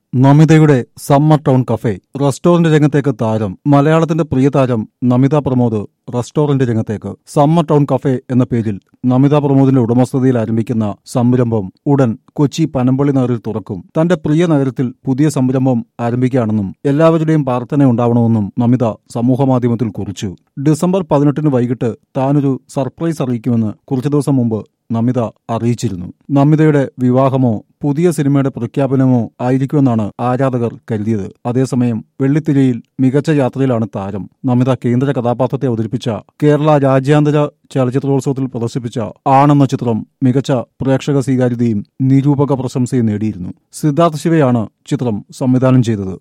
നമിതയുടെ Summer Town Cafe restaurant രംഗത്തേക്ക് താരം മലയാളത്തിന്റെ പ്രിയ താരം നമിത പ്രമോദ് റെസ്റ്റോറന്റ് രംഗത്തേക്ക് സമ്മർ ടൗൺ കഫേ എന്ന പേരിൽ നമിത പ്രമോദിന്റെ ഉടമസ്ഥതയിൽ ആരംഭിക്കുന്ന സംരംഭം ഉടൻ കൊച്ചി പനമ്പള്ളി നഗറിൽ തുറക്കും തന്റെ പ്രിയ നഗരത്തിൽ പുതിയ സംരംഭം ആരംഭിക്കുകയാണെന്നും എല്ലാവരുടെയും പ്രാർത്ഥന ഉണ്ടാവണമെന്നും നമിത സമൂഹമാധ്യമത്തിൽ കുറിച്ചു ഡിസംബർ പതിനെട്ടിന് വൈകിട്ട് താനൊരു സർപ്രൈസ് അറിയിക്കുമെന്ന് കുറച്ചു ദിവസം മുമ്പ് നമിത അറിയിച്ചിരുന്നു നമിതയുടെ വിവാഹമോ പുതിയ സിനിമയുടെ പ്രഖ്യാപനമോ ആയിരിക്കുമെന്നാണ് ആരാധകർ കരുതിയത് അതേസമയം വെള്ളിത്തിരയിൽ മികച്ച യാത്രയിലാണ് താരം നമിത കേന്ദ്ര കഥാപാത്രത്തെ അവതരിപ്പിച്ച കേരള രാജ്യാന്തര ചലച്ചിത്രോത്സവത്തിൽ പ്രദർശിപ്പിച്ച ആണെന്ന ചിത്രം മികച്ച പ്രേക്ഷക സ്വീകാര്യതയും നിരൂപക പ്രശംസയും നേടിയിരുന്നു സിദ്ധാർത്ഥ ശിവയാണ് ചിത്രം സംവിധാനം ചെയ്തത്